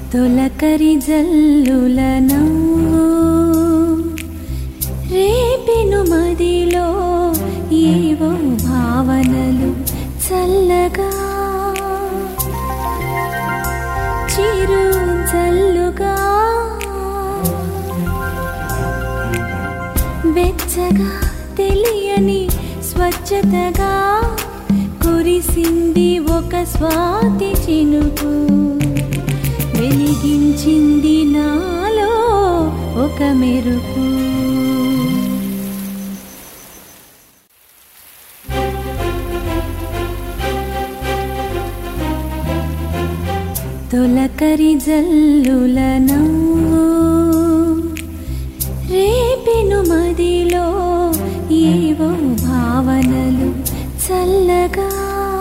తొలకరి జల్లులను రేపెను మదిలో ఏవో భావనలు చల్లగా చిరు చల్లుగా వెచ్చగా తెలియని స్వచ్ఛతగా కురిసింది ఒక స్వాతి చినుకు వెలిగించింది నాలో ఒక మెరుపు తొలకరి జల్లులను రేపెను మదిలో ఏవో భావనలు చల్లగా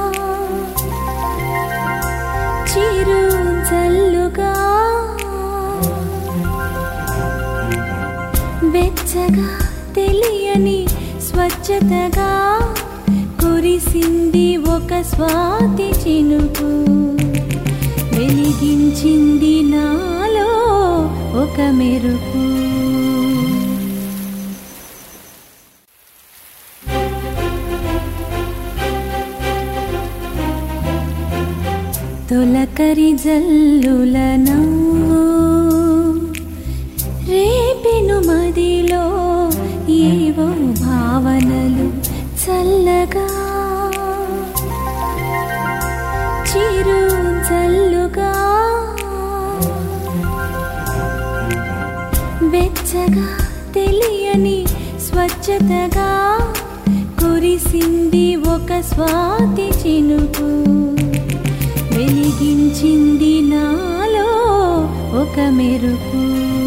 చిరు చల్లుగా వెచ్చగా తెలియని స్వచ్ఛతగా కురిసింది ఒక స్వాతి చినుకు వెలిగించింది నాలో ఒక మెరుపు తొలకరి జల్లులను రేపెను మదిలో ఏవో భావనలు చల్లగా చిరు చల్లుగా వెచ్చగా తెలియని స్వచ్ఛతగా కురిసింది ఒక స్వాతి చినుకు వెలిగించింది నాలో ఒక మెరుపు